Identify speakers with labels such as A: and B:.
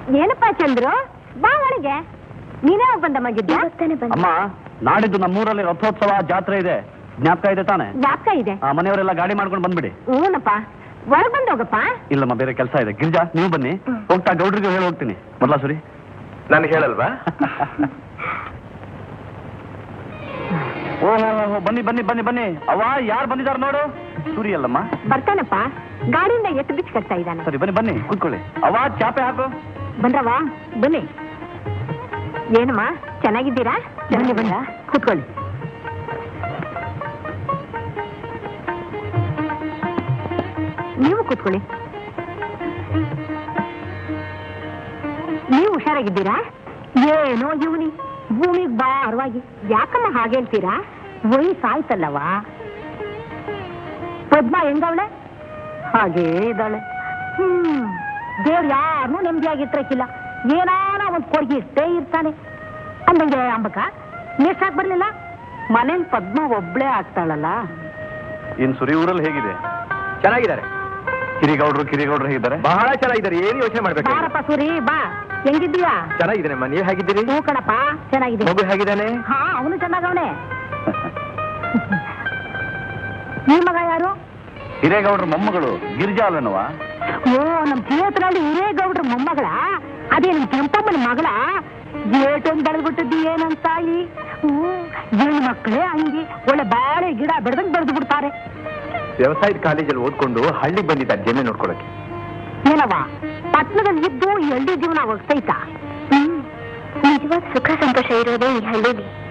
A: ಏನಪ್ಪ ಚಂದ್ರು ಬಾ ಒಳಗೆ ನೀನೇ ಹೋಗ್ ಬಂದ ಮಗಿದ್ದ
B: ಅಮ್ಮ ನಾಡಿದ್ದು ನಮ್ಮೂರಲ್ಲಿ ರಥೋತ್ಸವ ಜಾತ್ರೆ ಇದೆ ಜ್ಞಾಪಕ ಇದೆ ತಾನೆ
A: ಜ್ಞಾಪಕ ಇದೆ
B: ಆ, ಮನೆಯವರೆಲ್ಲ ಗಾಡಿ ಮಾಡ್ಕೊಂಡು ಬಂದ್ಬಿಡಿ
A: ಹ್ಞೂನಪ್ಪ ಒಳಗ್ ಬಂದ್ ಹೋಗಪ್ಪ
B: ಇಲ್ಲಮ್ಮ ಬೇರೆ ಕೆಲಸ ಇದೆ ಗಿರಿಜಾ ನೀವು ಬನ್ನಿ ಹೋಗ್ತಾ ಗೌಡ್ರಿಗೆ ಹೇಳಿ ಹೋಗ್ತೀನಿ ಬರ್ಲಾ ಸುರಿ
C: ನನಗೆ ಹೇಳಲ್ವಾ
B: ಓ ಹೋ, ಹೋ, ಹೋ, ಬನ್ನಿ ಬನ್ನಿ ಬನ್ನಿ ಬನ್ನಿ ಅವ ಯಾರು ಬಂದಿದ್ದಾರೆ ನೋಡು ಸೂರಿ ಅಲ್ಲಮ್ಮ
A: ಬರ್ತಾನಪ್ಪ ಗಾಡಿಯಿಂದ ಎತ್ತು ಬಿಚ್ಚಿ ಕಟ್ತಾ ಇದ್ದಾನೆ
B: ಸರಿ ಬನ್ನಿ ಬನ್ನಿ ಕೂತ್ಕೊಳ್ಳಿ ಅವ ಚಾಪೆ ಹಾಕು
A: ಬಂದ್ರವ ಬನ್ನಿ ಏನಮ್ಮ ಚೆನ್ನಾಗಿದ್ದೀರಾ ಬನ್ನಿ ಬಂದ ಕೂತ್ಕೊಳ್ಳಿ ನೀವು ಕೂತ್ಕೊಳ್ಳಿ ನೀವು ಹುಷಾರಾಗಿದ್ದೀರಾ ಏನೋ ಇವನಿ ಭೂಮಿಗೆ ಭಾರವಾಗಿ ಯಾಕಮ್ಮ ಹಾಗೆ ಹೇಳ್ತೀರಾ ವಯಸ್ಸಾಯ್ತಲ್ಲವ ಪದ್ಮ ಹೆಂಗವಳೆ ಹಾಗೇ ಇದ್ದಾಳೆ ಹ್ಮ್ ದೇವ್ರು ಯಾರನ್ನೂ ನೆಮ್ಮದಿಯಾಗಿಟ್ಟಿರಕ್ಕಿಲ್ಲ ಏನಾನ ಒಂದ್ ಕೊಡ್ಗಿ ಇಷ್ಟೇ ಇರ್ತಾನೆ ಅಂದಂಗೆ ಅಂಬಕ ಎಷ್ಟಾಕ್ ಬರ್ಲಿಲ್ಲ ಮನೇಲಿ ಪದ್ಮ ಒಬ್ಳೇ ಆಗ್ತಾಳಲ್ಲ
B: ಇನ್ ಸುರಿ ಊರಲ್ಲಿ ಹೇಗಿದೆ
C: ಚೆನ್ನಾಗಿದ್ದಾರೆ
B: ಕಿರಿಗೌಡ್ರು ಕಿರಿಗೌಡ್ರು ಹೇಗಿದ್ದಾರೆ
C: ಬಹಳ ಚೆನ್ನಾಗಿದ್ದಾರೆ ಏನು ಯೋಚನೆ ಮಾಡ್ಬೇಕು
A: ಬಾರಪ್ಪ ಸೂರಿ ಬಾ ಹೆಂಗಿದ್ದೀಯಾ
C: ಚೆನ್ನಾಗಿದ್ದೇನೆ ಅಮ್ಮ ನೀವ್ ಹೇಗಿದ್ದೀರಿ
A: ಹ್ಞೂ ಕಣಪ್ಪ ಚೆನ್ನಾಗಿದೆ
C: ಮಗು ಹೇಗಿದ್ದಾನೆ
A: ಹಾ ಅವನು ಚೆನ್ನಾಗವನೆ ಈ ಮಗ ಯಾರು
B: ಹಿರೇಗೌಡ್ರ ಮೊಮ್ಮಗಳು ಗಿರಿಜಾ ಅಲ್ವೇನವ
A: ಓ ನಮ್ ಕ್ಷೇತ್ರದಲ್ಲಿ ಹಿರೇಗೌಡ್ರ ಮೊಮ್ಮಗಳ ಅದೇ ನಮ್ ಕೆಂಪಮ್ಮನ ಮಗಳ ಏಟೊಂದು ಬೆಳೆದ್ಬಿಟ್ಟದ್ದು ಏನಂತ ತಾಯಿ ಹ್ಮ್ ಹೆಣ್ಣು ಮಕ್ಕಳೇ ಹಂಗೆ ಒಳ್ಳೆ ಬಾಳೆ ಗಿಡ ಬೆಳೆದಂಗ್ ಬೆಳೆದು ಬಿಡ್ತಾರೆ
C: ವ್ಯವಸಾಯದ ಕಾಲೇಜಲ್ಲಿ ಓದ್ಕೊಂಡು ಹಳ್ಳಿಗೆ ಬಂದಿದ್ದಾರೆ ಜಮೀನು ನೋಡ್ಕೊಳಕ್ಕೆ
A: ಏನವ ಪಟ್ಟಣದಲ್ಲಿ ಇದ್ದು ಈ ಹಳ್ಳಿ ಜೀವನ ಹೋಗ್ತೈತಾ ಹ್ಮ್ ನಿಜವಾದ ಸುಖ ಸಂತೋಷ ಇರೋದೇ ಈ ಹಳ್ಳಿಲಿ